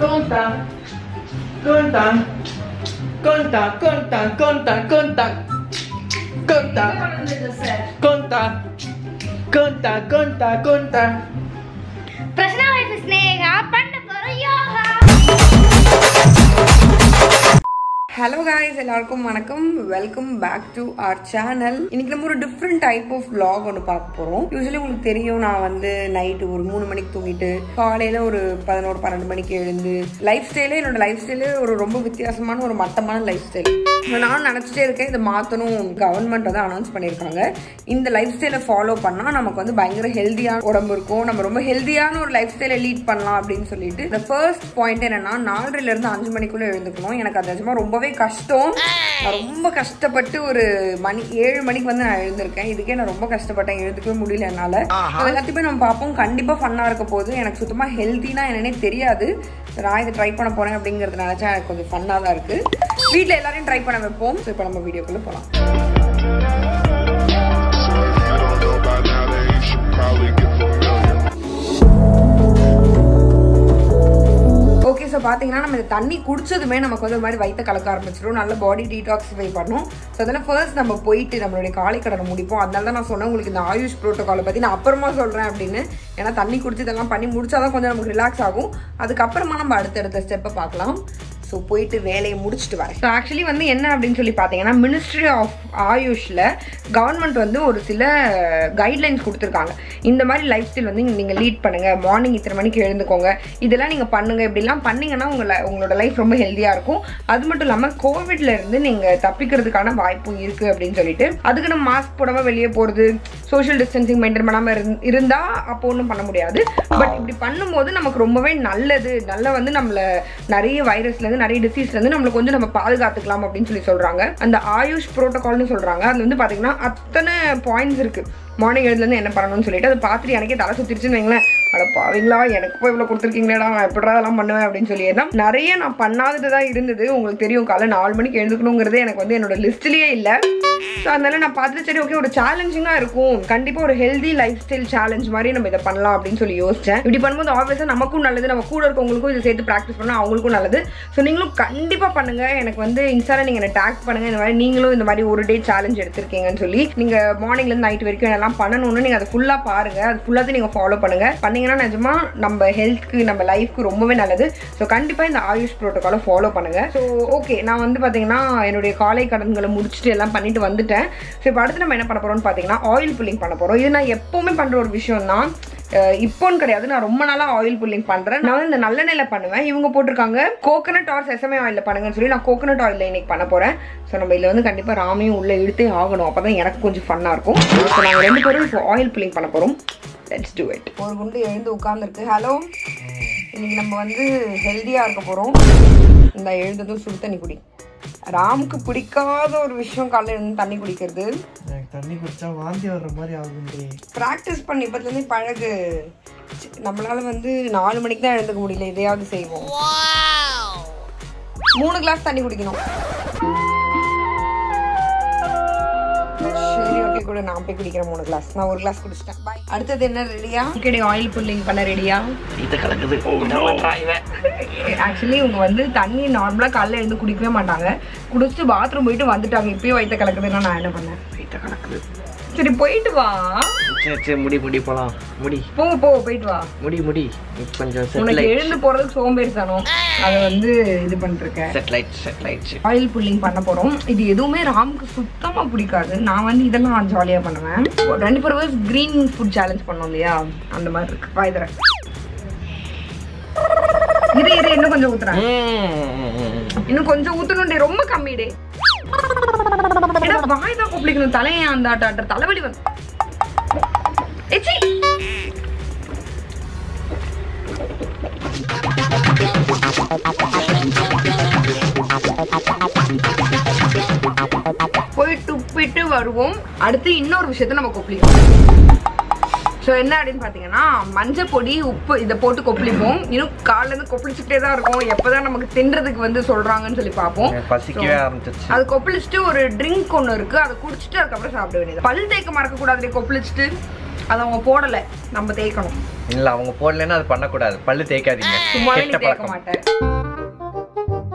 Conta. Conta. Conta, conta, conta, conta. Conta. Conta. Conta, conta, conta. பிரச்சனை wife Sneha பண்ண போற yoga hello guys எல்லாருக்கும் வணக்கம் welcome back to our channel இன்னைக்கு நம்ம ஒரு டிஃப்ரெண்ட் டைப் ஆஃப் vlog ஒன்று பார்க்க போகிறோம் யூஸ்வலி உங்களுக்கு தெரியும் நான் வந்து நைட்டு ஒரு மூணு மணிக்கு தூங்கிட்டு காலையில் ஒரு பதினோரு பன்னெண்டு மணிக்கு எழுந்து லைஃப் ஸ்டைலே என்னோட லைஃப் ஸ்டைலே ஒரு ரொம்ப வித்தியாசமான ஒரு மட்டமான லைஃப் ஸ்டைல் நான் நினச்சிட்டே இருக்கேன் இதை மாற்றணும் கவர்மெண்ட் வந்து அனௌன்ஸ் பண்ணியிருக்காங்க இந்த லைஃப் ஸ்டைலை ஃபாலோ பண்ணால் நமக்கு வந்து பயங்கர ஹெல்த்தியான உடம்பு இருக்கும் நம்ம ரொம்ப ஹெல்த்தியான ஒரு லைஃப் ஸ்டைலை லீட் பண்ணலாம் அப்படின்னு சொல்லிட்டு இந்த ஃபர்ஸ்ட் பாயிண்ட் என்னன்னா நாலரைல இருந்து அஞ்சு மணிக்குள்ள எழுந்துக்கணும் எனக்கு அது நிஜமா ரொம்பவே கஷ்டம் நான் ரொம்ப கஷ்டப்பட்டு ஒரு மணி ஏழு மணிக்கு வந்து நான் எழுந்திருக்கேன் இதுக்கே நான் ரொம்ப கஷ்டப்பட்டேன் எழுந்துக்கவே முடியல என்னால அதை கண்டிப்பா நம்ம பார்ப்போம் கண்டிப்பா ஃபன்னா இருக்க போகுது எனக்கு சுத்தமா ஹெல்த்தினா என்னன்னே தெரியாது நான் இதை ட்ரை பண்ண போறேன் அப்படிங்கறது நினைச்சா எனக்கு கொஞ்சம் ஃபன்னா தான் இருக்கு வீட்ல எல்லாரையும் ட்ரை பண்ண வைப்போம் ஸோ இப்போ நம்ம வீடியோக்குள்ள போகலாம் So if you don't know by now, then you should probably get familiar. Okay so பார்த்தீங்கன்னா நம்ம இந்த தண்ணி குடிச்சதுமே நமக்கு வந்து ஒரு மாதிரி வயிற்ற கலக்க ஆரம்பிச்சிடும் நல்ல பாடி டீடாக்ஸிஃபை பண்ணும் ஸோ அதனால் ஃபர்ஸ்ட் நம்ம போயிட்டு நம்மளுடைய காலை கடனை முடிப்போம் அதனால தான் நான் சொன்னேன் உங்களுக்கு இந்த ஆயுஷ் ப்ரோட்டோகாலை பற்றி நான் அப்புறமா சொல்கிறேன் அப்படின்னு ஏன்னா தண்ணி குடிச்சு இதெல்லாம் பண்ணி முடிச்சாதான் கொஞ்சம் நமக்கு ரிலாக்ஸ் ஆகும் அதுக்கப்புறமா நம்ம அடுத்தடுத்த ஸ்டெப்பை பார்க்கலாம் ஸோ போயிட்டு வேலையை முடிச்சுட்டு வரேன் ஸோ ஆக்சுவலி வந்து என்ன அப்படின்னு சொல்லி பார்த்தீங்கன்னா மினிஸ்ட்ரி ஆஃப் ஆயுஷில் கவர்மெண்ட் வந்து ஒரு சில கைட்லைன்ஸ் கொடுத்துருக்காங்க இந்த மாதிரி லைஃப் ஸ்டைல் வந்து நீங்கள் லீட் பண்ணுங்கள் மார்னிங் இத்தனை மணிக்கு எழுந்துக்கோங்க இதெல்லாம் நீங்கள் பண்ணுங்கள் இப்படிலாம் பண்ணீங்கன்னா உங்களை உங்களோட லைஃப் ரொம்ப ஹெல்த்தியாக இருக்கும் அது மட்டும் இல்லாமல் கோவிட்ல இருந்து நீங்கள் தப்பிக்கிறதுக்கான வாய்ப்பும் இருக்குது அப்படின்னு சொல்லிட்டு அதுக்கு நம்ம மாஸ்க் போடாமல் வெளியே போகிறது சோஷியல் டிஸ்டன்சிங் மெயின்டைன் பண்ணாமல் இருந் இருந்தால் அப்போ ஒன்றும் பண்ண முடியாது பட் இப்படி பண்ணும்போது நமக்கு ரொம்பவே நல்லது நல்ல வந்து நம்மளை நிறைய வைரஸ்லேருந்து நிறைய டிசீஸ்லேருந்து நம்மளை கொஞ்சம் நம்ம பாதுகாத்துக்கலாம் அப்படின்னு சொல்லி சொல்கிறாங்க அந்த ஆயுஷ் ப்ரோட்டோகால்னு சொல்கிறாங்க அதில் வந்து பார்த்தீங்கன்னா அத்தனை பாயிண்ட்ஸ் இருக்குது மார்னிங் எழுதுலேருந்து என்ன பண்ணணும்னு சொல்லிட்டு அதை பார்த்துட்டு எனக்கே தலை சுத்திருச்சுன்னு வைங்களேன் அட பாவீங்களா எனக்கு போய் இவ்வளோ கொடுத்துருக்கீங்களேடா நான் எப்படா அதெல்லாம் பண்ணுவேன் அப்படின்னு சொல்லியே தான் நிறைய நான் பண்ணாதது தான் இருந்தது உங்களுக்கு தெரியும் காலை நாலு மணிக்கு எழுந்துக்கணுங்கிறது எனக்கு வந்து என்னோட லிஸ்ட்லேயே இல்லை ஸோ அதனால நான் பார்த்துட்டு சரி ஓகே ஒரு சேலஞ்சிங்காக இருக்கும் கண்டிப்பாக ஒரு ஹெல்தி லைஃப் ஸ்டைல் சேலஞ்ச் மாதிரி நம்ம இதை பண்ணலாம் அப்படின்னு சொல்லி யோசிச்சேன் இப்படி பண்ணும்போது ஆப்வியஸாக நமக்கும் நல்லது நம்ம கூட இருக்கவங்களுக்கும் இதை சேர்த்து ப்ராக்டிஸ் பண்ணால் அவங்களுக்கும் நல்லது ஸோ நீங்களும் கண்டிப்பாக பண்ணுங்க எனக்கு வந்து இன்ஸ்டால நீங்கள் என்ன டேக் பண்ணுங்க இந்த மாதிரி நீங்களும் இந்த மாதிரி ஒரு டே சேலஞ்ச் எடுத்திருக்கீங்கன்னு சொல்லி நீங்கள் மார்னிங்லேருந்து நைட் வரைக்கும் எல்லாம் பண்ணணும்னு நீங்கள் அதை ஃபுல்லாக பாருங்க அது ஃபுல்லாக நீங்கள் ஃபாலோ பண்ணுங்க பண்ணீங்கன்னா நிஜமா நம்ம ஹெல்த்க்கு நம்ம லைஃப்க்கு ரொம்பவே நல்லது ஸோ கண்டிப்பாக இந்த ஆயுஷ் ப்ரோட்டோகாலை ஃபாலோ பண்ணுங்க ஸோ ஓகே நான் வந்து பார்த்தீங்கன்னா என்னுடைய காலை கடன்களை முடிச்சுட்டு எல்லாம் பண்ணிட்டு வந்துட்டேன் ஸோ இப்போ அடுத்து நம்ம என்ன பண்ண போறோம்னு பார்த்தீங்கன்னா ஆயில் புல்லிங் பண்ண போகிறோம் இது நான் எப்போவுமே பண்ணுற ஒரு விஷயம் தான் அஹ் இப்போன்னு கிடையாது நான் ரொம்ப நாளாக ஆயில் புல்லிங் பண்ணுறேன் நான் வந்து இந்த நல்லெண்ணெயில் பண்ணுவேன் இவங்க போட்டிருக்காங்க கோகனட் ஆர் செசமே ஆயிலில் பண்ணுங்கன்னு சொல்லி நான் கோகனட் ஆயிலில் இன்னைக்கு பண்ண போகிறேன் ஸோ நம்ம இதில் வந்து கண்டிப்பாக ராமையும் உள்ளே இழுத்தே ஆகணும் அப்போ தான் எனக்கு கொஞ்சம் ஃபன்னாக இருக்கும் ஸோ நாங்கள் ரெண்டு பேரும் இப்போ ஆயில் புல்லிங் பண்ண போகிறோம் லெட்ஸ் டூ இட் ஒரு குண்டு எழுந்து உட்காந்துருக்கு ஹலோ இன்னைக்கு நம்ம வந்து ஹெல்த்தியாக இருக்க போகிறோம் இந்த எழுந்ததும் சுடு தண்ணி குடி ராமுக்கு பிடிக்காத ஒரு விஷயம் காலையில் இருந்து தண்ணி குடிக்கிறது எனக்கு தண்ணி குடிச்சா வாந்தி வர்ற மாதிரி ஆகுது ப்ராக்டிஸ் பண்ணி இப்போதுலேருந்து பழகு சி- நம்மளால வந்து நாலு மணிக்கு தான் எழுந்துக்க முடியல இதையாவது செய்வோம் மூணு கிளாஸ் தண்ணி குடிக்கணும் சரி ஓகே கூட நான் போய் குடிக்கிறேன் மூணு கிளாஸ் நான் ஒரு கிளாஸ் குடிச்சிட்டேன் Bye. அடுத்தது என்ன ரெடியா கிடை ஆயில் புல்லிங் பண்ண ரெடியா இது கலக்குது ஆக்சுவலி இவங்க வந்து தண்ணி நார்மலாக காலைல எழுந்து குடிக்கவே மாட்டாங்க குடிச்சு பாத்ரூம் போயிட்டு வந்துட்டாங்க இப்பயும் வயிற்ற கலக்குதுன்னா நான் என்ன பண்ணேன் வீட்டை கலக்குது சரி போயிட்டு வா சரி சரி முடி முடி போலாம் முடி போ போ போயிட்டு வா முடி முடி கொஞ்சம் உனக்கு செட்டில் எழுந்து போறதுக்கு சோம்பேறித்தனம் அதை வந்து இது பண்ணிருக்கேன் செட்டிலைட் செட்டிலைட் ஆயில் புல்லிங் பண்ண போறோம் இது எதுவுமே ராமுக்கு சுத்தமா பிடிக்காது நான் வந்து இதெல்லாம் ஜாலியா பண்ணுவேன் twenty four hours green food challenge பண்ணோம் இல்லையா அந்த மாதிரி இருக்கு பாய்தரேன் இது இது இன்னும் கொஞ்சம் ஊத்துறேன் இன்னும் கொஞ்சம் ஊத்தணும்டே ரொம்ப கம்மிடே ஏடா வாய் தான் கொப்பளிக்கணும் தலையை அந்த ஆட்ட தலைவலி வந்து ஏச்சி போய் துப்பிட்டு வருவோம் அடுத்து இன்னொரு விஷயத்த நம்ம கொப்பளிக்கணும் ஸோ என்ன அப்படின்னு பார்த்தீங்கன்னா மஞ்சள் பொடி உப்பு இதை போட்டு கொப்பளிப்போம் இன்னும் காலைல இருந்து கொப்பளிச்சுட்டே தான் இருக்கும் எப்போதான் நமக்கு தின்றதுக்கு வந்து சொல்றாங்கன்னு சொல்லி பார்ப்போம் எனக்கு பசிக்கவே ஆரம்பிச்சிருச்சு அது கொப்பளிச்சுட்டு ஒரு ட்ரிங்க் ஒன்று இருக்கு அதை குடிச்சிட்டு அதுக்கப்புறம் சாப்பிட வேண்டியது பல் தேய்க்க மறக்க கூடாது கொப்பளிச்சுட்டு அதை அவங்க போடலை நம்ம தேய்க்கணும் இல்ல அவங்க போடலைன்னா அது பண்ணக்கூடாது பல்லு தேய்க்காதீங்க சும்மாவே நீ கெட்ட தேய்க்க பழக்கம் மாட்டேன்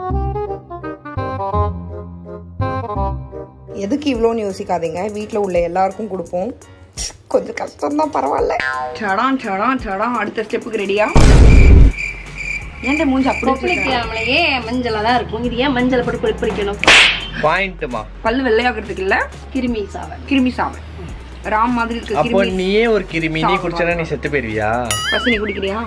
எதுக்கு இவ்வளோன்னு யோசிக்காதீங்க வீட்டில் உள்ள எல்லாருக்கும் கொடுப்போம் கொஞ்சம் கஷ்டம் தான் பரவாயில்ல சடான் சடான் சடான் அடுத்த ஸ்டெப்புக்கு ரெடியா ஏன்டா மூஞ்சி அப்படி வச்சிருக்க? கொப்பளிக்காமலேயே மஞ்சளா தான் இருக்கும் இது ஏன் மஞ்சள் போட்டு பொறி பொறிக்கணும் பாயிண்ட்டுமா பல்லு வெள்ளையாகிறதுக்கு இல்ல கிருமி சாவல் கிருமி சாமை ராம் மாதிரி இருக்கு அப்போ கிருமி நீயே ஒரு கிருமி நீ குடிச்சனா நீ செத்து போயிருவியா பசி நீ குடிக்கிறியா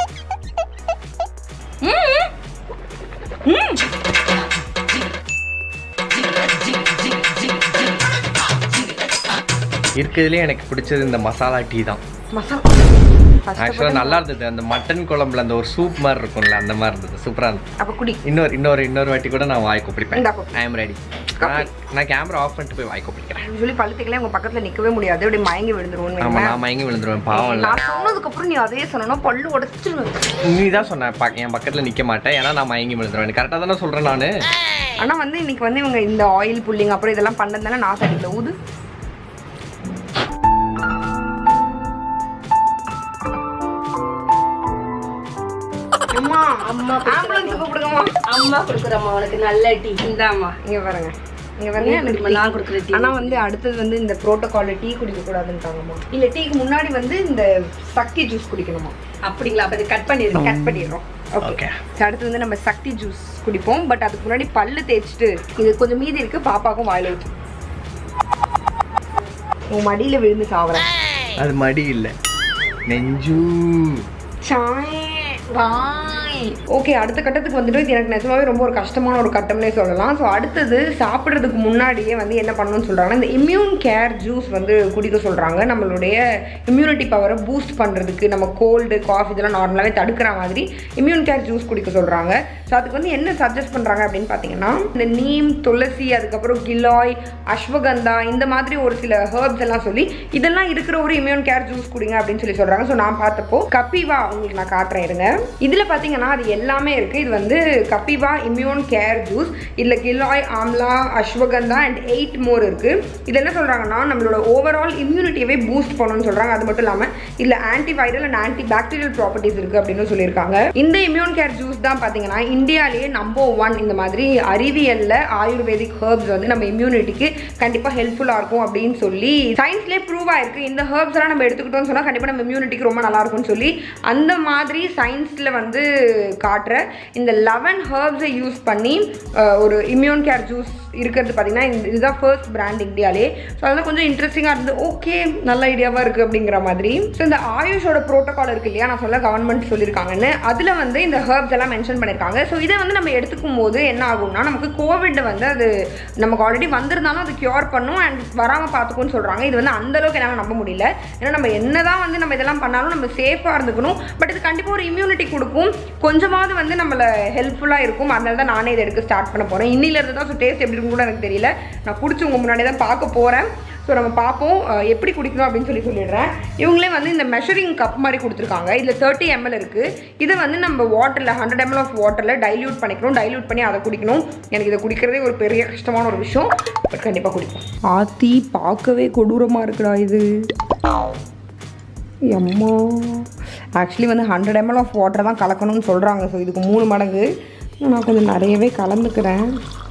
இருக்கிறதுலே எனக்கு பிடிச்சது இந்த மசாலா டீ தான் மசாலா ஆக்சுவலாக நல்லா இருந்தது அந்த மட்டன் குழம்புல அந்த ஒரு சூப் மாதிரி இருக்கும்ல அந்த மாதிரி இருந்தது சூப்பராக இருந்தது அப்ப குடி இன்னொரு இன்னொரு இன்னொரு வாட்டி கூட நான் வாய் கொப்பளிப்பேன் இந்தா கொப்பளி. ஐ எம் ரெடி நான் நான் கேமரா ஆஃப் பண்ணிட்டு போய் வாய் கொப்பளிக்கிறேன் யூஸ்வலி பழுத்துக்கெல்லாம் உங்க பக்கத்துல நிக்கவே முடியாது அப்படியே மயங்கி விழுந்துருவோம் ஆமா நான் மயங்கி விழுந்துருவேன் பாவம் இல்ல நான் சொன்னதுக்கு அப்புறம் நீ அதே சொன்னா பல்லு உடைச்சிருவேன் நீ தான் சொன்ன பா- என் பக்கத்துல நிக்க மாட்டேன் ஏன்னா நான் மயங்கி விழுந்துருவேன் கரெக்டாக தானே சொல்றேன் நானு ஆனா வந்து இன்னைக்கு வந்து இவங்க இந்த ஆயில் புல்லிங் அப்புறம் இதெல்லாம் பண்ணதுனால நான் சரியில்லை ஊது அம்மா அம்மா ஆம்புலன்ஸ் கூப்பிடுங்கம்மா அம்மா கொடுக்குறம்மா உனக்கு நல்ல டீ இந்தாம்மா இங்க பாருங்க இங்க நீ பாருங்க குடிம்மா, நான் கொடுக்குற டீ ஆனா வந்து அடுத்தது வந்து இந்த புரோட்டோகால்ல டீ குடிக்க கூடாதுன்ட்டாங்கம்மா இல்ல டீக்கு முன்னாடி வந்து இந்த சக்தி ஜூஸ் குடிக்கணுமா அப்படிங்களா அப்ப இது கட் பண்ணிருங்க கட் பண்ணிடுறோம் ஓகே Okay. அடுத்து வந்து நம்ம சக்தி ஜூஸ் குடிப்போம் பட் அதுக்கு முன்னாடி பல்லு தேய்ச்சிட்டு இது கொஞ்சம் மீதி இருக்கு பாப்பாக்கும் வாயில ஊத்து உன் மடியில விழுந்து சாவறேன் அது மடி இல்ல நெஞ்சு சாய் வாய் ஓகே அடுத்த கட்டத்துக்கு வந்துட்டு இது எனக்கு நிஜமாவே ரொம்ப ஒரு கஷ்டமான ஒரு கட்டம்னே சொல்லலாம் ஸோ அடுத்தது சாப்பிட்றதுக்கு முன்னாடியே வந்து என்ன பண்ணணும்னு சொல்கிறாங்கன்னா இந்த இம்யூன் கேர் ஜூஸ் வந்து குடிக்க சொல்கிறாங்க நம்மளுடைய இம்யூனிட்டி பவரை பூஸ்ட் பண்ணுறதுக்கு நம்ம கோல்டு காஃப் இதெல்லாம் நார்மலாகவே தடுக்கிற மாதிரி இம்யூன் கேர் ஜூஸ் குடிக்க சொல்கிறாங்க ஸோ அதுக்கு வந்து என்ன சஜஸ்ட் பண்ணுறாங்க அப்படின்னு பார்த்தீங்கன்னா இந்த நீம் துளசி அதுக்கப்புறம் கிலாய் அஸ்வகந்தா இந்த மாதிரி ஒரு சில ஹெர்ப்ஸ் எல்லாம் சொல்லி இதெல்லாம் இருக்கிற ஒரு இம்யூன் கேர் ஜூஸ் குடிங்க அப்படின்னு சொல்லி சொல்கிறாங்க ஸோ நான் பார்த்தப்போ கப்பிவா உங்களுக்கு நான் காட்டுறேன் இருங்க இதில் பார்த்தீங்கன்னா அது எல்லாமே இருக்குது இது வந்து கப்பிவா இம்யூன் கேர் ஜூஸ் இதில் giloy amla ashwagandha and eight more இருக்குது இது என்ன சொல்கிறாங்கன்னா நம்மளோட ஓவரால் இம்யூனிட்டியவே பூஸ்ட் பண்ணணும்னு சொல்கிறாங்க அது மட்டும் இல்லாமல் இதில் antiviral and antibacterial properties இருக்குது அப்படின்னு சொல்லியிருக்காங்க இந்த இம்யூன் கேர் ஜூஸ் தான் பார்த்தீங்கன்னா இந்தியாவிலேயே நம்பர் ஒன் இந்த மாதிரி அறிவியலில் ஆயுர்வேதிக் ஹெர்ப்ஸ் வந்து நம்ம இம்யூனிட்டிக்கு கண்டிப்பாக ஹெல்ப்ஃபுல்லாக இருக்கும் அப்படின்னு சொல்லி சயின்ஸ்லேயே ப்ரூவ் ஆயிருக்கு இந்த ஹெர்ப்ஸ் எல்லாம் நம்ம எடுத்துக்கிட்டோம்னு சொன்னால் கண்டிப்பாக நம்ம இம்யூனிட்டிக்கு ரொம்ப நல்லா இருக்கும்னு சொல்லி அந்த மாதிரி சயின்ஸில் வந்து காட்டுற இந்த லெவன் ஹெர்ப்ஸை யூஸ் பண்ணி அஹ், ஒரு இம்யூன் கேர் ஜூஸ் இருக்கிறது பார்த்தீங்கன்னா இந்த- இதுதான் ஃபர்ஸ்ட் பிராண்ட் இந்தியாலே ஸோ அதெல்லாம் கொஞ்சம் இன்ட்ரெஸ்டிங்காக இருந்தது ஓகே நல்ல ஐடியாவாக இருக்குது அப்படிங்கிற மாதிரி ஸோ இந்த ஆயுஷோட ப்ரோட்டோகால் இருக்கு இல்லையா நான் சொல்ல கவர்மெண்ட் சொல்லியிருக்காங்கன்னு அதில் வந்து இந்த ஹெர்ப்ஸ் எல்லாம் மென்ஷன் பண்ணியிருக்காங்க ஸோ இதை வந்து நம்ம எடுத்துக்கும் போது என்ன ஆகும்னா நமக்கு கோவிட் வந்து அது நமக்கு ஆல்ரெடி வந்திருந்தாலும் அது கியூர் பண்ணும் அண்ட் வராமல் பார்த்துக்கும்னு சொல்கிறாங்க இது வந்து அந்த அளவுக்கு என்னால் நம்ப முடியல ஏன்னா நம்ம என்னதான் வந்து நம்ம இதெல்லாம் பண்ணாலும் நம்ம சேஃபாக இருந்துக்கணும் பட் இது கண்டிப்பாக ஒரு இம்யூனிட்டி கொடுக்கும் கொஞ்சமாவது வந்து நம்மளை ஹெல்ப்ஃபுல்லாக இருக்கும் அதனால தான் நானே இதை எடுக்க ஸ்டார்ட் பண்ண போகிறேன் இன்னிலேருந்து தான் ஸோ டேஸ்ட் எப்படி இருக்கும் கூட எனக்கு தெரியல நான் குடிச்சு உங்கள் முன்னாடி தான் பார்க்க போகிறேன் ஸோ நம்ம பார்ப்போம் அஹ், எப்படி குடிக்கணும் அப்படின்னு சொல்லி சொல்லிடுறேன் இவங்களே வந்து இந்த மெஷரிங் கப் மாதிரி கொடுத்துருக்காங்க இதில் தேர்ட்டி எம்எல் இருக்குது இதை வந்து நம்ம வாட்டரில் ஹண்ட்ரட் எம்எல் ஆஃப் வாட்டரில் டைல்யூட் பண்ணிக்கணும் டைல்யூட் பண்ணி அதை குடிக்கணும் எனக்கு இதை குடிக்கிறதே ஒரு பெரிய கஷ்டமான ஒரு விஷயம் பட் கண்டிப்பாக குடிப்போம் ஆத்தி பார்க்கவே கொடூரமாக இருக்குடா இது அம்மா ஆக்சுவலி வந்து ஹண்ட்ரட் எம்எல் ஆஃப் வாட்டர் தான் கலக்கணும்னு சொல்கிறாங்க ஸோ இதுக்கு மூணு மடங்கு நான் கொஞ்சம் நிறையவே கலந்துக்கிறேன்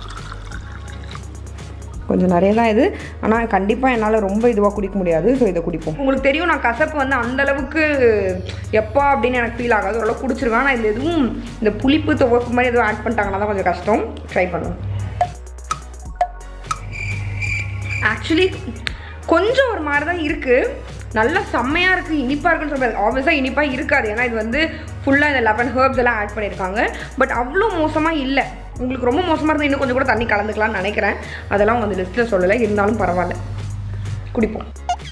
கொஞ்சம் நிறைய தான் இது ஆனால் கண்டிப்பாக என்னால் ரொம்ப இதுவாக குடிக்க முடியாது ஸோ இதை குடிப்போம் உங்களுக்கு தெரியும் நான் கசப்பு வந்து அந்த அளவுக்கு எப்போ அப்படின்னு எனக்கு ஃபீல் ஆகாது ஓரளவு குடிச்சிருவேன் ஆனால் இதில் எதுவும் இந்த புளிப்பு துவப்பு மாதிரி எதுவும் ஆட் பண்ணிட்டாங்கன்னா தான் கொஞ்சம் கஷ்டம் ட்ரை பண்ணுவோம் ஆக்சுவலி கொஞ்சம் ஒரு மாதிரி தான் இருக்குது நல்லா செம்மையாக இருக்குது இனிப்பாக இருக்குன்னு சொல்கிறது ஆப்வியஸாக இனிப்பாக இருக்காது ஏன்னா இது வந்து ஃபுல்லாக இந்த லெவன் ஹர்ப்ஸ் எல்லாம் ஆட் பண்ணியிருக்காங்க பட் அவ்வளோ மோசமாக இல்லை உங்களுக்கு ரொம்ப மோசமாக இருந்தால் இன்னும் கொஞ்சம் கூட தண்ணி கலந்துக்கலாம்னு நினைக்கிறேன் அதெல்லாம் உங்க அந்த லிஸ்ட்டில் சொல்லலை இருந்தாலும் பரவாயில்ல குடிப்போம்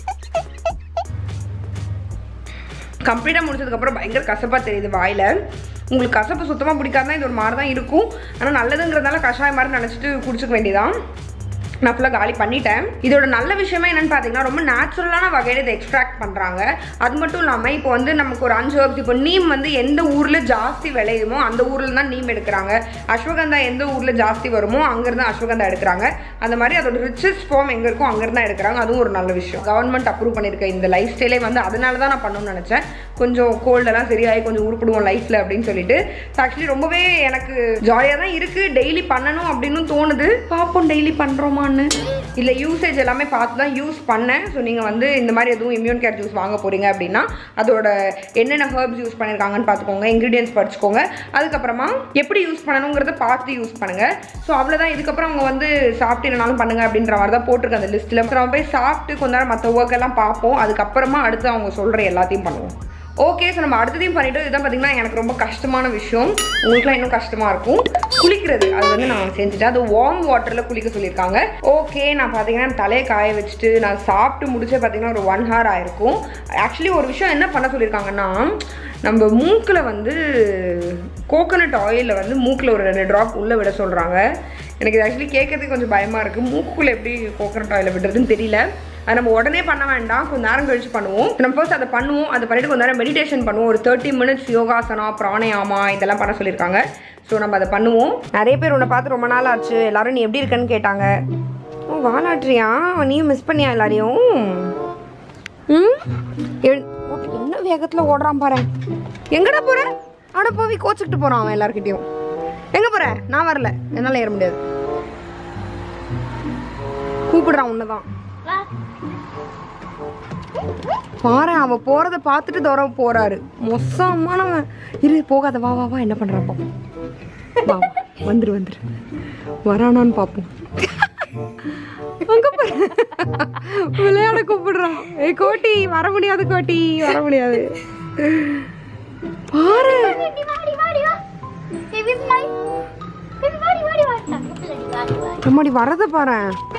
கம்ப்ளீட்டாக முடிச்சதுக்கப்புறம் பயங்கர கசப்பாக தெரியுது வாயில் உங்களுக்கு கசப்பு சுத்தமாக பிடிக்காதுனா இது ஒரு மாதிரி தான் இருக்கும் ஆனால் நல்லதுங்கிறதுனால கஷாயம் மாதிரி நினச்சிட்டு குடிச்சுக்க வேண்டியதான் நான் ஃபுல்லாக காலி பண்ணிட்டேன் இதோட நல்ல விஷயமே என்னன்னு பார்த்தீங்கன்னா ரொம்ப நேச்சுரலான வகையில் இதை எக்ஸ்ட்ராக்ட் பண்ணுறாங்க அது மட்டும் இல்லாமல் இப்போ வந்து நமக்கு ஒரு அஞ்சு ஹர்ப்ஸ் இப்போ நீம் வந்து எந்த ஊரில் ஜாஸ்தி விளையுமோ அந்த ஊரில் தான் நீம் எடுக்கிறாங்க அஸ்வகந்தா எந்த ஊரில் ஜாஸ்தி வருமோ அங்கேருந்து அஸ்வகந்தா எடுக்கிறாங்க அந்த மாதிரி அதோட ரிச்சஸ்ட் ஃபார்ம் எங்கே இருக்கோ அங்கேருந்து தான் எடுக்கிறாங்க அதுவும் ஒரு நல்ல விஷயம் கவர்மெண்ட் அப்ரூவ் பண்ணியிருக்க இந்த லைஃப் ஸ்டைலே வந்து அதனால தான் நான் பண்ணணும்னு நினச்சேன் கொஞ்சம் கோல்டெல்லாம் சரியாகி கொஞ்சம் உருப்பிடுவோம் லைஃப்பில் அப்படின்னு சொல்லிட்டு ஆக்சுவலி ரொம்பவே எனக்கு ஜாலியாக தான் இருக்குது டெய்லி பண்ணணும் அப்படின்னு தோணுது பார்ப்போம் டெய்லி பண்ணுறோமான்னு இல்லை யூசேஜ் எல்லாமே பார்த்து தான் யூஸ் பண்ணேன் ஸோ நீங்கள் வந்து இந்த மாதிரி எதுவும் இம்யூன் கேர் ஜூஸ் வாங்க போகிறீங்க அப்படின்னா அதோட என்னென்ன ஹர்ப்ஸ் யூஸ் பண்ணியிருக்காங்கன்னு பார்த்துக்கோங்க இன்க்ரீடியன்ஸ் படிச்சுக்கோங்க அதுக்கப்புறமா எப்படி யூஸ் பண்ணணுங்கிறத பார்த்து யூஸ் பண்ணுங்கள் ஸோ அவ்வளோதான் இதுக்கப்புறம் அவங்க வந்து சாப்பிட்டு என்னனாலும் பண்ணுங்க அப்படின்ற மாதிரி தான் போட்டிருக்க அந்த லிஸ்ட்டில் நம்ம போய் சாப்பிட்டு கொஞ்ச நேரம் மற்ற ஒர்க் எல்லாம் பார்ப்போம் அதுக்கப்புறமா அடுத்து அவங்க சொல்கிற எல்லாத்தையும் பண்ணுவோம் ஓகே ஸோ நம்ம அடுத்ததையும் பண்ணிட்டு இதுதான் பார்த்தீங்கன்னா எனக்கு ரொம்ப கஷ்டமான விஷயம் உங்களுக்குலாம் இன்னும் கஷ்டமாக இருக்கும் குளிக்கிறது அது வந்து நான் செஞ்சுட்டேன் அது வார்ம் வாட்டரில் குளிக்க சொல்லியிருக்காங்க ஓகே நான் பார்த்தீங்கன்னா தலையை காய வச்சுட்டு நான் சாப்பிட்டு முடிச்சே பார்த்தீங்கன்னா ஒரு ஒன் ஹவர் ஆயிருக்கும் ஆக்சுவலி ஒரு விஷயம் என்ன பண்ண சொல்லியிருக்காங்கன்னா நம்ம மூக்கில் வந்து கோகோனட் ஆயிலில் வந்து மூக்கில் ஒரு ரெண்டு ட்ராப் உள்ளே விட சொல்கிறாங்க எனக்கு இது ஆக்சுவலி கேட்கறதுக்கு கொஞ்சம் பயமாக இருக்குது மூக்குக்குள்ளே எப்படி கோகோனட் ஆயிலை விடுறதுன்னு தெரியல அது நம்ம உடனே பண்ண வேண்டாம் கொஞ்சம் நேரம் கழிச்சு பண்ணுவோம் நம்ம ஃபர்ஸ்ட் அதை பண்ணுவோம் அதை பண்ணிட்டு கொஞ்ச நேரம் மெடிடேஷன் பண்ணுவோம் ஒரு தேர்ட்டி மினிட்ஸ் யோகாசனா பிராணயாமா இதெல்லாம் பண்ண சொல்லியிருக்காங்க ஸோ நம்ம அதை பண்ணுவோம் நிறைய பேர் உன்னை பார்த்து ரொம்ப நாள் ஆச்சு எல்லாரும் நீ எப்படி இருக்கன்னு கேட்டாங்க ஓ வாலாட்றியா நீயும் மிஸ் பண்ணியா எல்லாரையும் ம் எழு- ஓ, என்ன வேகத்தில் ஓடுறான் பாரு எங்கடா போற அட போவி கோச்சுக்கிட்டு போறான் அவன் எல்லார்கிட்டயும் எங்க போற நான் வரல என்னால ஏற முடியாது கூப்பிடுறான் உன்னதான் பாரு அவ போறத பார்த்துட்டு தூர போறாரு மொசமானவன் இரு போகாத வா வா வா என்ன பண்றான் பாப்போம் வா வா. வந்துரு வந்துரு வரானான்னு பாப்போம் அங்க பாரு விளையாட கூப்பிடுறான் ஏய் கோட்டி வர முடியாது கோட்டி வர முடியாது பாரு நம்மடி வரத பாரு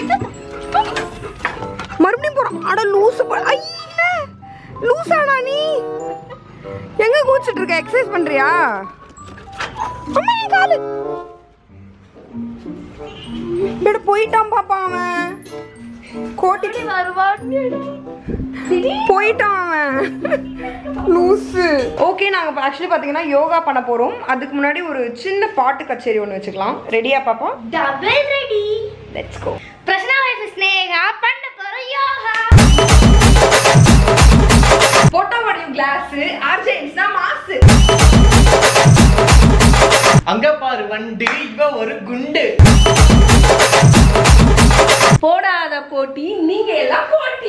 மறுபடியும் போறான் அட லூசு ப- ஐய லூசாடா நீ எங்க கூச்சிட்டு இருக்க எக்ஸசைஸ் பண்றியா அம்மா என் காலு இட போயிட்டான் பாப்பா அவன் கோட்டி போயிட்டான் அவன் லூசு ஓகே நாங்க ஆக்சுவலி பாத்தீங்கன்னா யோகா பண்ண போறோம் அதுக்கு முன்னாடி ஒரு சின்ன பாட்டு கச்சேரி ஒன்று வச்சுக்கலாம் ரெடியா பாப்பா double ready let's go Prasanna wife Sneha பண்ண போறோம் யோகா போட்டோ வடிவம் கிளாஸ் ஆர்ஜென்ஸ் தான் மாசு அங்க பாரு வண்டு இவ ஒரு குண்டு போடாத போட்டி நீங்க எல்லாம் போட்டி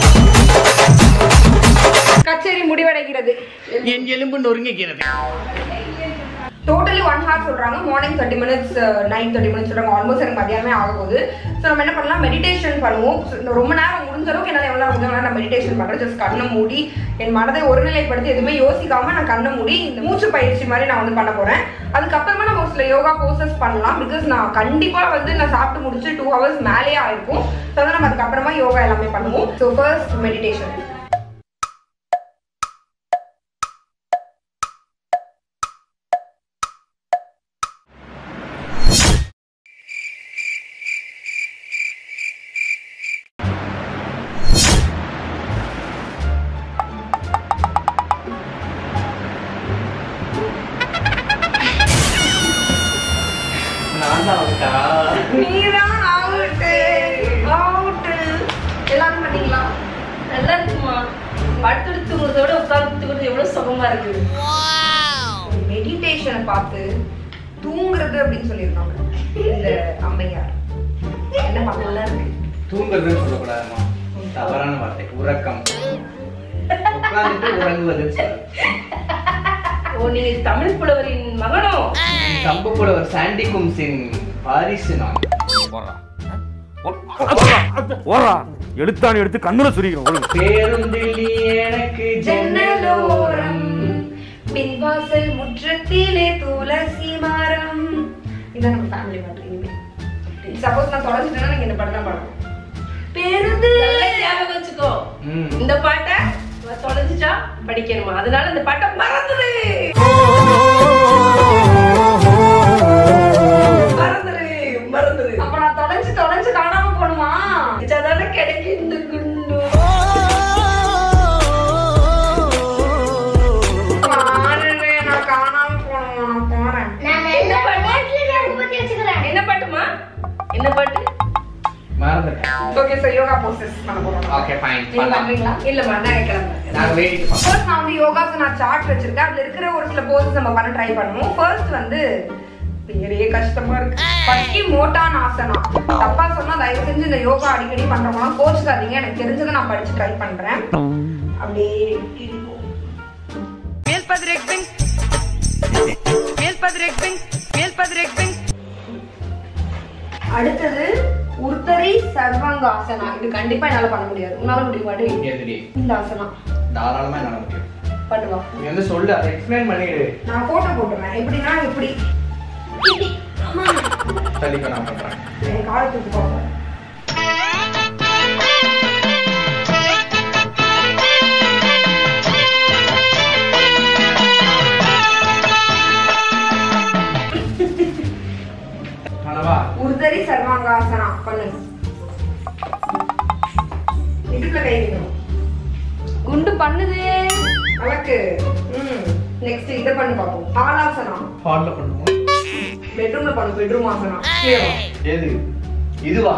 கச்சேரி முடிவடைகிறது என் எலும்பு நொறுங்குகிறது டோட்டலி ஒன் ஹார் சொல்றாங்க morning thirty minutes night thirty minutes சொல்றாங்க ஆல்மோஸ்ட் எனக்கு மதியானமே ஆக போகுது ஸோ நம்ம என்ன பண்ணலாம் மெடிடேஷன் பண்ணுவோம் So, இந்த ரொம்ப நேரம் முடிஞ்ச அளவுக்கு என்னால் எவ்வளோ முடிஞ்ச நேரம் நான் மெடிடேஷன் பண்ணுறேன் ஜஸ்ட் கண்ணை மூடி என் மனதை ஒருநிலைப்படுத்தி எதுவுமே யோசிக்காம நான் கண்ணை மூடி இந்த மூச்சு பயிற்சி மாதிரி நான் வந்து பண்ண போறேன் அதுக்கப்புறமா நம்ம ஒரு சில யோகா போசஸ் பண்ணலாம் பிகாஸ் நான் கண்டிப்பா வந்து நான் சாப்பிட்டு முடிச்சு டூ ஹவர்ஸ் மேலேயே ஆயிருக்கும் ஸோ வந்து நம்ம அதுக்கப்புறமா யோகா எல்லாமே பண்ணுவோம் ஸோ ஃபர்ஸ்ட் மெடிடேஷன் நான் தான் அவுட்டா நீதான் அவுட்டு அவுட்டு எல்லாரும் பண்ணீங்களா நல்லா இருக்குமா படுத்துட்டு தூங்குறத விட உட்கார்ந்து தூங்குறது எவ்வளவு சுகமா இருக்கு மெடிடேஷனை பார்த்து தூங்குறது அப்படின்னு சொல்லியிருக்காங்க இந்த அம்மையார் என்ன பண்ணலாம் இருக்கு தூங்குறதுன்னு சொல்லக்கூடாதுமா தவறான வார்த்தை உறக்கம் உட்கார்ந்துட்டு உறங்குவதுன்னு சொல்லு ஓ நீங்க தமிழ் புலவரின் மகனோ கம்பு புலவர் சாண்டி கும்சின் வாரிசு நான் ஓடுறா எடுத்தான்னு எடுத்து கண்ணுல சுரிக்கிறோம் ஒழுங்கு பேருந்தில் நீ எனக்கு ஜன்னலோரம் பின்வாசல் முற்றத்திலே துளசி மரம் இதான் நம்ம ஃபேமிலி பாட்டு இனிமே சப்போஸ் நான் தொலைஞ்சிட்டேன்னா நீங்க இந்த படம் தான் பாடணும் பேருந்து நல்லா ஞாபகம் வச்சுக்கோ ம். இந்த பாட்டை இவ தொலைஞ்சிட்டா படிக்கணுமா அதனால இந்த பாட்டை மறந்துரு மறந்துரு மறந்துரு அப்ப நான் தொலைஞ்சு தொலைஞ்சு காணாம போன என்ன பாட்டு மறந்துட்டேன் ஓகே ஸோ யோகா போஸ்டர்ஸ் பண்ண போறோம் ஓகே ஃபைன் நீங்க பண்றீங்களா இல்லம்மா நான் கிளம்புறேன் நாங்க வேடிக்கை பார்ப்போம். ஃபர்ஸ்ட் நான் வந்து யோகாக்கு நான் சார்ட் வச்சிருக்கேன் அதுல இருக்கிற ஒரு சில போசஸ் நம்ம பண்ண ட்ரை பண்ணுவோம் ஃபர்ஸ்ட் வந்து பெரிய கஷ்டமா இருக்கு பக்கி மோட்டான் ஆசனா தப்பா சொன்னா தயவு செஞ்சு இந்த யோகா அடிக்கடி பண்றவங்களாம் கோச்சுக்காதீங்க எனக்கு தெரிஞ்சதை நான் படிச்சு ட்ரை பண்றேன் அப்படியே இடிப்போம். மேல் பதிரெக் பிங் மேல் பதிரெக் பிங் மேல் பதிரெக் பிங் அடுத்தது உர்த்தரி சர்வாங்காசனா இது கண்டிப்பா என்னால பண்ண முடியாது உன்னால முடியுமாடி எதிரி இந்த ஆசனா தாராளமா என்னால முடியும் பண்ணுவா நீ வந்து சொல்லு அதை எக்ஸ்பிளைன் பண்ணிடு நான் போட்டோ போட்டுறேன் எப்படின்னா இப்படி இப்படி அம்மா. தள்ளிக்க நான் பண்றேன் என் காலத்துக்கு போங்க கனவா உர்தரி சர்வாங்காசனா பண்ணு இடுப்புல கை வைக்கணும் குண்டு பண்ணுதே வழக்கு ம் நெக்ஸ்ட் இதை பண்ணி பார்ப்போம் ஹாலாசனா ஹால்ல பண்ணுவோம் பெட்ரூம்ல பண்ணு பெட்ரூம் ஆசனா கீழே வா. எது இதுவா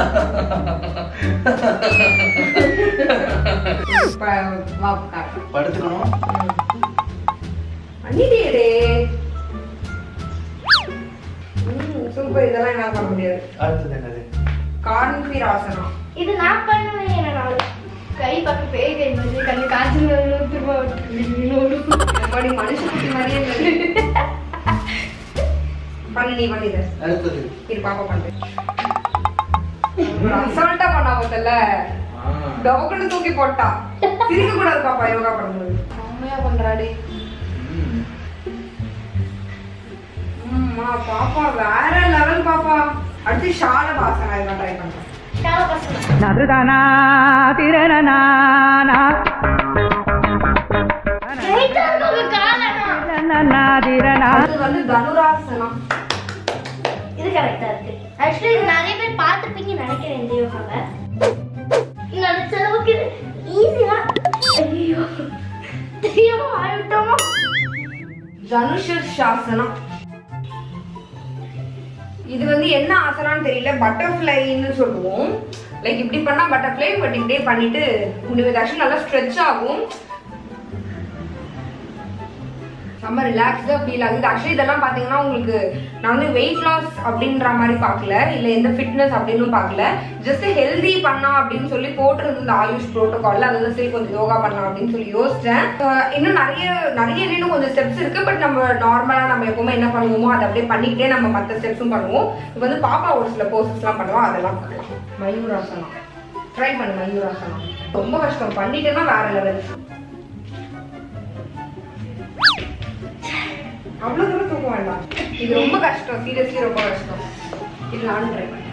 இப்ப வா காட்டு படுத்துக்கணும் பண்ணிட்டேடே ம் சூப்பர் இதெல்லாம் என்னால பண்ண முடியாது அடுத்தது என்னது கார்ன்ஃபீர் ஆசனம் இது நான் பண்ணுவேன் என்னால கை பக்கம் பேய் கை மாதிரி கண்ணு காய்ச்சல் திரும்ப எப்படி மனுஷனுக்கு மாதிரியே இல்லை. பண்ணு நீ பண்ணிடு அடுத்தது இது பாப்பா பண்ணு அசால்ட்டா பண்ணா முதல்ல டபக்குன்னு தூக்கி போட்டா சிரிக்க கூடாது பாப்பா யோகா பண்ணும்போது செம்மையா பண்றாடி அம்மா பாப்பா வேற லெவல் பாப்பா அடுத்து ஷால வாசனா இதான் ட்ரை பண்றேன் ஷால பசங்க ரைட்டா இருக்கு காலனா அடுத்து வந்து தனுராசனம் இது கரெக்டா இருக்கு ஆக்சுவலி இது நிறைய பேர் பார்த்துப்பீங்கன்னு நினைக்கிறேன் இந்த யோகாவை நினைச்ச அளவுக்கு ஈஸியா ஐயோ தெரியாம ஆயிட்டோமா தனுஷாசனம் இது வந்து என்ன ஆசனான்னு தெரியல பட்டர்ஃப்ளைன்னு சொல்லுவோம் லைக் இப்படி பண்ணா பட்டர்ஃப்ளை பட் இப்படியே பண்ணிட்டு முடிவு ஆக்சுவலி நல்லா ஸ்ட்ரெச் ஆகும் செம்ம ரிலாக்ஸ்டாக ஃபீல் ஆகுது ஆக்சுவலி இதெல்லாம் பார்த்தீங்கன்னா உங்களுக்கு நான் வந்து வெயிட் லாஸ் அப்படின்ற மாதிரி பார்க்கல இல்லை எந்த ஃபிட்னஸ் அப்படின்னு பார்க்கல ஜஸ்ட் ஹெல்தி பண்ணா அப்படின்னு சொல்லி போட்டிருந்தது இந்த ஆயுஷ் ப்ரோட்டோகாலில் அதில் சரி கொஞ்சம் யோகா பண்ணலாம் அப்படின்னு சொல்லி யோசிச்சேன் அஹ் இன்னும் நிறைய நிறைய இன்னும் கொஞ்சம் ஸ்டெப்ஸ் இருக்கு பட் நம்ம நார்மலாக நம்ம எப்பவுமே என்ன பண்ணுவோமோ அதை அப்படியே பண்ணிக்கிட்டே நம்ம மற்ற ஸ்டெப்ஸும் பண்ணுவோம் இப்போ வந்து பாப்பா ஒரு சில போசஸ்லாம் பண்ணுவோம் அதெல்லாம் பண்ணலாம் மயூராசனம் ட்ரை பண்ணு மயூராசனம் ரொம்ப கஷ்டம் பண்ணிட்டேன்னா வேற லெவல் அவ்வளவு தூரம் தூக்க வேண்டாம் இது ரொம்ப கஷ்டம் சீரியஸ்லி ரொம்ப கஷ்டம் இது நானும் ட்ரை பண்ணேன்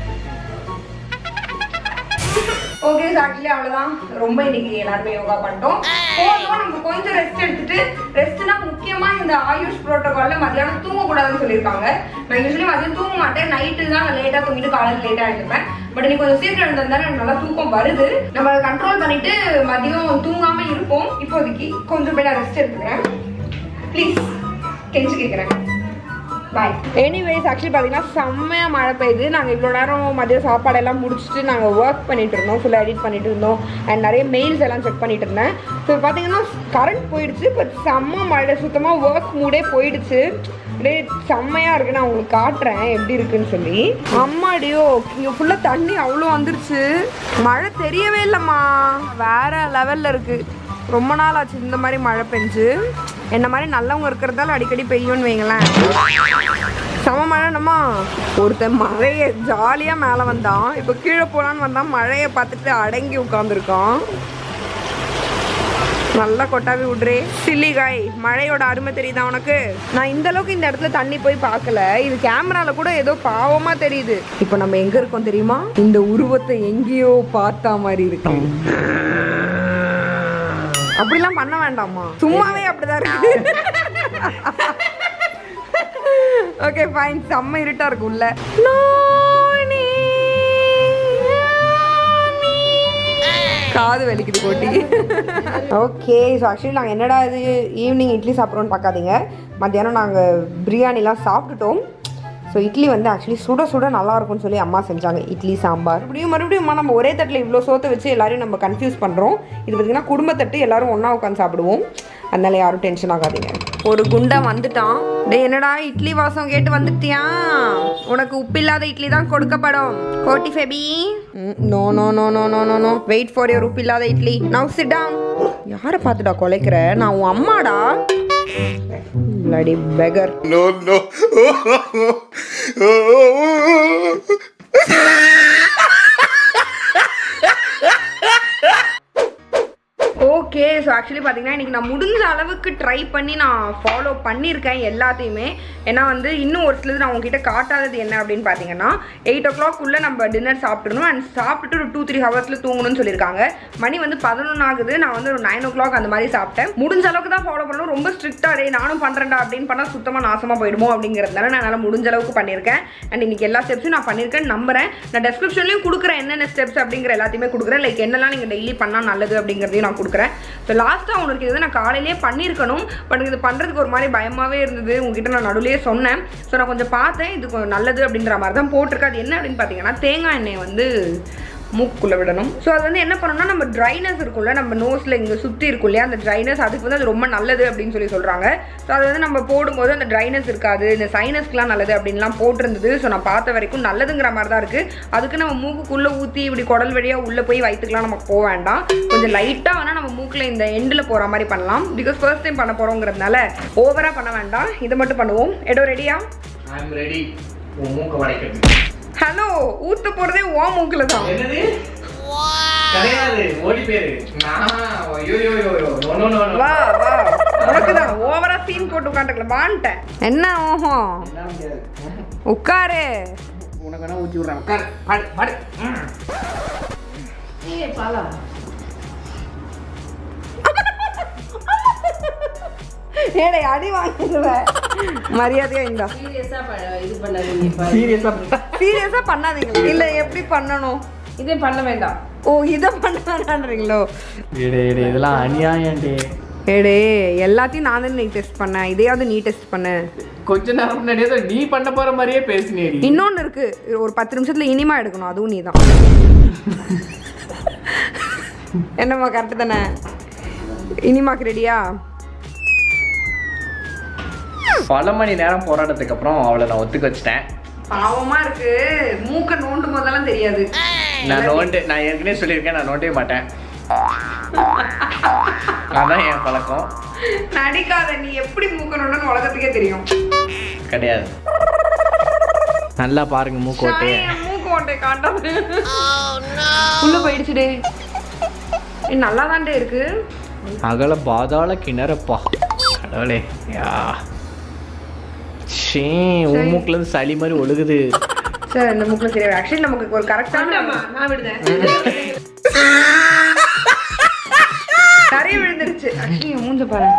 ஓகே ஆக்சுவலி அவ்வளவுதான் ரொம்ப இன்னைக்கு எல்லாருமே யோகா பண்ணிட்டோம் போதும் நம்ம கொஞ்சம் ரெஸ்ட் எடுத்துட்டு ரெஸ்ட்னா முக்கியமா இந்த ஆயுஷ் புரோட்டோகால்ல மத்தியானம் தூங்கக்கூடாதுன்னு சொல்லியிருக்காங்க நான் யூஸ்வலி மதியம் தூங்க மாட்டேன் நைட்டு தான் நான் லேட்டா தூங்கிட்டு காலையில் லேட்டா எழுந்துப்பேன் பட் இன்னைக்கு கொஞ்சம் சீக்கிரம் எழுந்திருந்தா எனக்கு நல்லா தூக்கம் வருது நம்ம கண்ட்ரோல் பண்ணிட்டு மதியம் தூங்காம இருப்போம் இப்போதைக்கு கொஞ்சம் பேர் ரெஸ்ட் எடுத்துக்கிறேன் ப்ளீஸ் கெஞ்சு கேட்குறேன் பாய் எனிவேஸ் ஆக்சுவலி பார்த்தீங்கன்னா செம்மையாக மழை பெய்யுது நாங்கள் இவ்வளோ நேரம் மதியம் சாப்பாடெல்லாம் முடிச்சுட்டு நாங்கள் ஒர்க் பண்ணிட்டு இருந்தோம் ஃபுல்லாக எடிட் பண்ணிட்டு இருந்தோம் அண்ட் நிறைய மெயில்ஸ் எல்லாம் செக் பண்ணிட்டு இருந்தேன் ஸோ பார்த்தீங்கன்னா கரண்ட் போயிடுச்சு பட் செம்ம மழை சுத்தமாக ஒர்க் மூடே போயிடுச்சு அப்படியே செம்மையாக இருக்கு நான் உங்களுக்கு காட்டுறேன் எப்படி இருக்குன்னு சொல்லி அம்மாடியோ இங்கே ஃபுல்லாக தண்ணி அவ்வளோ வந்துருச்சு மழை தெரியவே இல்லைம்மா வேற லெவலில் இருக்குது ரொம்ப நாள் ஆச்சு இந்த மாதிரி மழை பெஞ்சு என்ன மாதிரி நல்லவங்க இருக்கிறதால அடிக்கடி பெய்யும்னு வைங்களேன் சம மழைனமா ஒருத்தன் மழையை ஜாலியாக மேலே வந்தான் இப்போ கீழே போகலான்னு வந்தான் மழையை பார்த்துட்டு அடங்கி உட்காந்துருக்கான் நல்லா கொட்டாவி விட்றே சில்லிகாய் மழையோட அருமை தெரியுதா உனக்கு நான் இந்த அளவுக்கு இந்த இடத்துல தண்ணி போய் பார்க்கல இது கேமரால கூட ஏதோ பாவமா தெரியுது இப்போ நம்ம எங்க இருக்கோம் தெரியுமா இந்த உருவத்தை எங்கேயோ பார்த்தா மாதிரி இருக்கு அப்படிலாம் பண்ண வேண்டாமா சும்மாவே அப்படிதான் இருக்கு ஓகே ஃபைன் செம்ம இருட்டா இருக்கு உள்ள நானே, நானே. காது வலிக்குது கோட்டி ஓகே ஸோ ஆக்சுவலி நாங்கள் என்னடா இது ஈவினிங் இட்லி சாப்பிட்றோன்னு பார்க்காதீங்க மத்தியானம் நாங்கள் பிரியாணிலாம் சாப்பிட்டுட்டோம் ஸோ இட்லி வந்து ஆக்சுவலி சுட சுட நல்லா இருக்கும்னு சொல்லி அம்மா செஞ்சாங்க இட்லி சாம்பார் மறுபடியும் மறுபடியும் அம்மா நம்ம ஒரே தட்டில் இவ்வளோ சோத்தை வச்சு எல்லாரையும் நம்ம கன்ஃபியூஸ் பண்ணுறோம் இது பார்த்திங்கன்னா குடும்பத்தட்டு எல்லாரும் ஒன்றா உட்காந்து சாப்பிடுவோம் அதனால யாரும் டென்ஷன் ஆகாதீங்க ஒரு குண்டா வந்துட்டான் டேய் என்னடா இட்லி வாசம் கேட்டு வந்துட்டியா உனக்கு உப்பில்லாத இட்லி தான் கொடுக்கப்படும் கோட்டி ஃபெபி no no no no no no no wait for your உப்பில்லாத இட்லி நவ் சிட் டவுன் யாரை பார்த்துடா குலைக்கிற நான் உன் அம்மாடா bloody beggar No, no. Okay so actually பார்த்தீங்கன்னா இன்றைக்கி நான் முடிஞ்ச அளவுக்கு ட்ரை பண்ணி நான் ஃபாலோ பண்ணியிருக்கேன் எல்லாத்தையுமே ஏன்னா வந்து இன்னும் ஒரு சிலது நான் உங்ககிட்ட காட்டாதது என்ன அப்படின்னு பார்த்தீங்கன்னா எயிட் ஓ கிளாக்குள்ளே நம்ம டின்னர் சாப்பிட்டுணும் அண்ட் சாப்பிட்டுட்டு ஒரு டூ த்ரீ ஹவர்ஸில் தூங்கணும்னு சொல்லியிருக்காங்க மணி வந்து பதினொன்று ஆகுது நான் வந்து ஒரு நைன் ஓ கிளாக் அந்த மாதிரி சாப்பிட்டேன் முடிஞ்ச அளவுக்கு தான் ஃபாலோ பண்ணணும் ரொம்ப ஸ்ட்ரிக்டாக டே நானும் பண்ணுறேன்டா அப்படின்னு பண்ணால் சுத்தமாக நாசமாக போயிடுமோ அப்படிங்கிறதுனால நான் என்னால் முடிஞ்ச அளவுக்கு பண்ணியிருக்கேன் அண்ட் இன்னைக்கு எல்லா ஸ்டெப்ஸும் நான் பண்ணியிருக்கேன் நம்புறேன் நான் டெஸ்கிரிப்ஷன்லையும் கொடுக்குறேன் என்னென்ன ஸ்டெப்ஸ் அப்படிங்கிற எல்லாத்தையுமே கொடுக்குறேன் லைக் என்னெல்லாம் நீங்கள் டெய்லி பண்ணால் நல்லது அப்படிங்கிறதையும் நான் கொடுக்குறேன் ஸோ லாஸ்ட்டாக உனக்கு இது நான் காலையிலேயே பண்ணியிருக்கணும் பட் இது பண்ணுறதுக்கு ஒரு மாதிரி பயமாகவே இருந்தது உங்ககிட்ட நான் நடுவுலேயே சொன்னேன் ஸோ நான் கொஞ்சம் பார்த்தேன் இது கொஞ்சம் நல்லது அப்படின்ற மாதிரி தான் போட்டிருக்கு அது என்ன அப்படின்னு பார்த்தீங்கன்னா தேங்காய் எண்ணெயை வந்து மூக்குள்ளே விடணும் ஸோ அது வந்து என்ன பண்ணணும்னா நம்ம ட்ரைனஸ் இருக்கும்ல நம்ம நோஸில் இங்கே சுற்றி இருக்கும் இல்லையா அந்த ட்ரைனஸ் அதுக்கு வந்து அது ரொம்ப நல்லது அப்படின்னு சொல்லி சொல்கிறாங்க ஸோ அது வந்து நம்ம போடும்போது அந்த ட்ரைனஸ் இருக்காது இந்த சைனஸ்க்குலாம் நல்லது அப்படின்லாம் போட்டிருந்தது ஸோ நான் பார்த்த வரைக்கும் நல்லதுங்கிற மாதிரி தான் இருக்குது அதுக்கு நம்ம மூக்குக்குள்ளே ஊற்றி இப்படி குடல் வழியாக உள்ளே போய் வயிற்றுக்குலாம் நமக்கு போக வேண்டாம் கொஞ்சம் லைட்டாக வேணால் நம்ம மூக்கில் இந்த எண்டில் போகிற மாதிரி பண்ணலாம் பிகாஸ் ஃபர்ஸ்ட் டைம் பண்ண போகிறோங்கிறதுனால ஓவராக பண்ண வேண்டாம் இதை மட்டும் பண்ணுவோம் எடோ ரெடியா ஐ எம் ரெடி உன் மூக்க வளைக்கிறது ஹலோ ஊற்ற போகிறதே ஓ மூக்கில் தான் என்னது கிடையாது ஓடி பேரு நான் ஐயோ யோ யோ யோ நோ நோ நோ நோ வா வா உனக்கு தான் ஓவரா சீன் போட்டு உட்காந்துக்கல வான்ட்டேன் என்ன ஓஹம் உட்காரு உனக்கு வேணா ஊத்தி விடுறேன் உட்காரு பாடு பாடு ம். ஏய் பாலா ஏடை அடி வாங்கிடுவ மரியாதையா இந்தா சீரியஸா இது பண்ணாதீங்க சீரியஸா சீரியஸா பண்ணாதீங்க இல்ல எப்படி பண்ணணும் இதே பண்ண வேண்டாம் ஓ இதை பண்ண வேணான்றீங்களோ இடு இடு இதெல்லாம் அநியாயம்டி ஏடே எல்லாத்தையும் நான் தான் நீ டெஸ்ட் பண்ணேன் இதையாவது நீ டெஸ்ட் பண்ண கொஞ்ச நேரம் முன்னாடியே தான் நீ பண்ண போற மாதிரியே பேசினேடி இன்னொன்னு இருக்கு ஒரு பத்து நிமிஷத்துல இனிமா எடுக்கணும் அதுவும் நீ தான் என்னம்மா கரெக்டு தானே இனிமாக்கு ரெடியா பல மணி நேரம் போராட்டத்துக்கு அப்புறம் அவளை நான் ஒத்துக்க வச்சிட்டேன் பாவமா இருக்கு மூக்க நோண்டும் போதெல்லாம் தெரியாது நான் நோண்டு நான் ஏற்கனவே சொல்லியிருக்கேன் நான் நோண்டவே மாட்டேன் அதான் என் பழக்கம் நடிக்காத நீ எப்படி மூக்க நோண்டன்னு உலகத்துக்கே தெரியும் கிடையாது நல்லா பாருங்க மூக்கோட்டைய சாய், மூக்கு ஓட்டை காட்டாது உள்ள போயிடுச்சுடே ஏய், நல்லா தான்டே இருக்கு அகல பாதாள கிணறப்பா கடவுளே யா சீ உன் மூக்குல இருந்து சளி மாதிரி ஒழுகுது சார் இந்த மூக்குல சரியா ஆக்சுவலி நமக்கு ஒரு கரெக்டான நான் விடுதேன் நிறைய விழுந்துருச்சு ஆக்சுவலி மூஞ்ச பாரு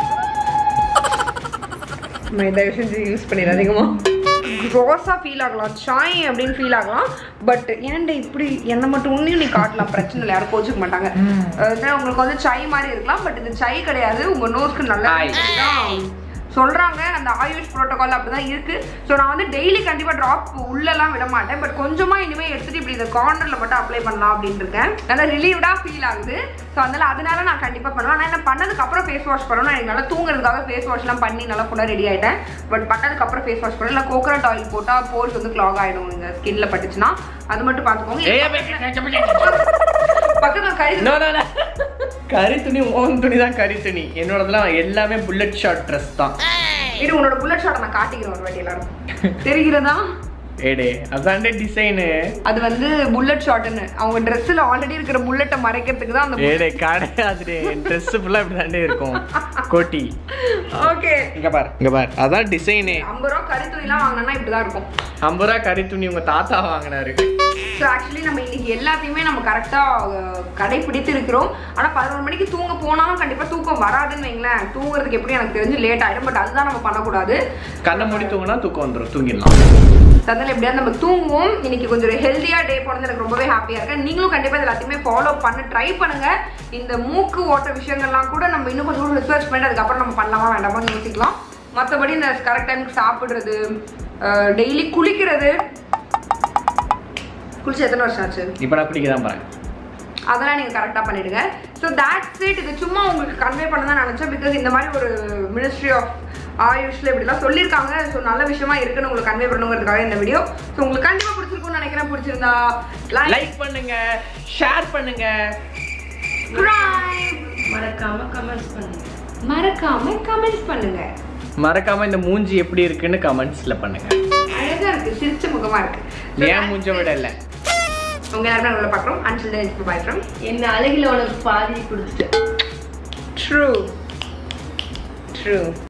நம்ம தயவு செஞ்சு யூஸ் பண்ணிடாதீங்கம்மா க்ரோஸாக ஃபீல் ஆகலாம் சாய் அப்படின்னு ஃபீல் ஆகலாம் பட் ஏன்டா இப்படி என்ன மட்டும் உன்னையும் நீ காட்டலாம் பிரச்சனை இல்லை யாரும் கோச்சுக்க மாட்டாங்க அதாவது உங்களுக்கு வந்து சாய் மாதிரி இருக்கலாம் பட் இது சாய் கிடையாது உங்க நோஸ்க்கு நல்லா Hi. சொல்றாங்க அந்த ஆயுஷ் புரோட்டோகால் அப்படிதான் இருக்கு ஸோ நான் வந்து டெய்லி கண்டிப்பா ட்ராப் உள்ளெல்லாம் விட மாட்டேன் பட் கொஞ்சமா இனிமே எடுத்துட்டு இப்படி இந்த கார்னர்ல மட்டும் அப்ளை பண்ணலாம் அப்படின்னு இருக்கேன் நல்லா ரிலீவ்டா ஃபீல் ஆகுது ஸோ அதனால அதனால நான் கண்டிப்பா பண்ணுவேன் ஆனால் என்ன பண்ணதுக்கு அப்புறம் ஃபேஸ் வாஷ் பண்ணணும் எனக்கு நல்லா தூங்குறதுக்காக ஃபேஸ் வாஷ்லாம் பண்ணி நல்லா ஃபுல்லாக ரெடி ஆயிட்டேன் பட் பண்ணதுக்கு அப்புறம் ஃபேஸ் வாஷ் பண்ணல இல்லை கோகனட் ஆயில் போட்டா போர்ஸ் வந்து கிளாக் ஆயிடும் இந்த ஸ்கின்ல பட்டுச்சுன்னா அது மட்டும் பார்த்துக்கோங்க பக்கத்துல கறி No, no, no. கறி துணி ஓன் துணி தான் கறி துணி என்னோடதெல்லாம் எல்லாமே புல்லட் ஷார்ட் ட்ரெஸ் தான் இரு உன்னோட புல்லட் ஷாட் நான் காட்டிக்கிறேன் ஒரு வாட்டி எல்லாரும் தெரிகிறதா ஏடே அதாண்டே டிசைனு அது வந்து புல்லட் ஷாட்னு அவங்க ட்ரெஸ்ஸில் ஆல்ரெடி இருக்கிற புல்லட்டை மறைக்கிறதுக்கு தான் அந்த ஏடே கிடையாதுடே என் ட்ரெஸ் ஃபுல்லாக இப்படி தாண்டே இருக்கும் கோட்டி ஓகே இங்க பார் இங்க பார் அதான் டிசைனே ஐம்பது ரூபா கறி துணிலாம் வாங்கினா இப்படி தான் இருக்கும் ஐம்பது ரூபா கறி துணி உங்க தாத்தா வாங்கினாரு ஸோ ஆக்சுவலி நம்ம இன்னைக்கு எல்லாத்தையுமே நம்ம கரெக்டாக கடைப்பிடித்து இருக்கிறோம் ஆனால் பதினொரு மணிக்கு தூங்க போனாலும் கண்டிப்பாக தூக்கம் வராதுன்னு வைங்களேன் தூங்குறதுக்கு எப்படி எனக்கு தெரிஞ்சு லேட் ஆகிடும் பட் அதுதான் நம்ம பண்ணக்கூடாது கண்ணை மூடி தூங்கினா தூக்கம் வந்துடும் தூங்கிடலாம் அதனால எப்படியாவது நம்ம தூங்குவோம் இன்னைக்கு கொஞ்சம் ஒரு ஹெல்த்தியாக டே போனது எனக்கு ரொம்பவே ஹாப்பியாக இருக்கேன் நீங்களும் கண்டிப்பாக இது எல்லாத்தையுமே ஃபாலோ பண்ண ட்ரை பண்ணுங்க இந்த மூக்கு ஓட்ட விஷயங்கள்லாம் கூட நம்ம இன்னும் கொஞ்சம் ரிசர்ச் பண்ணிட்டு அதுக்கப்புறம் நம்ம பண்ணலாமா வேண்டாமான்னு யோசிக்கலாம் மற்றபடி இந்த கரெக்ட் டைமுக்கு சாப்பிடுறது டெய்லி குளிக்கிறது குளிச்சு எத்தனை வருஷம் ஆச்சு இப்போ நான் குடிக்க தான் போறேன் அதெல்லாம் நீங்கள் கரெக்டாக பண்ணிடுங்க ஸோ that's it இது சும்மா உங்களுக்கு கன்வே பண்ண தான் நினச்சேன் பிகாஸ் இந்த மாதிரி ஒரு மினிஸ்ட்ரி ஆஃப் ஆயுஷ்ல இப்படிலாம் சொல்லியிருக்காங்க ஸோ நல்ல விஷயமா இருக்குன்னு உங்களுக்கு கன்வே பண்ணுங்கிறதுக்காக இந்த வீடியோ ஸோ உங்களுக்கு கண்டிப்பாக பிடிச்சிருக்கும்னு நினைக்கிறேன் பிடிச்சிருந்தா லைக் லைக் பண்ணுங்க ஷேர் பண்ணுங்க மறக்காம கமெண்ட்ஸ் பண்ணுங்க மறக்காம கமெண்ட்ஸ் பண்ணுங்க மறக்காம இந்த மூஞ்சி எப்படி இருக்குன்னு கமெண்ட்ஸ்ல பண்ணுங்க அழகா இருக்கு சிரிச்ச முகமா இருக்கு So ஏன் that's மூஞ்ச it. விட இல்லை உங்க எல்லாருமே உங்களை பார்க்குறோம் அன்சில் தென் பை ஃப்ரம் என்ன அழகில உனக்கு பாதி கொடுத்துட்டேன் ட்ரூ ட்ரூ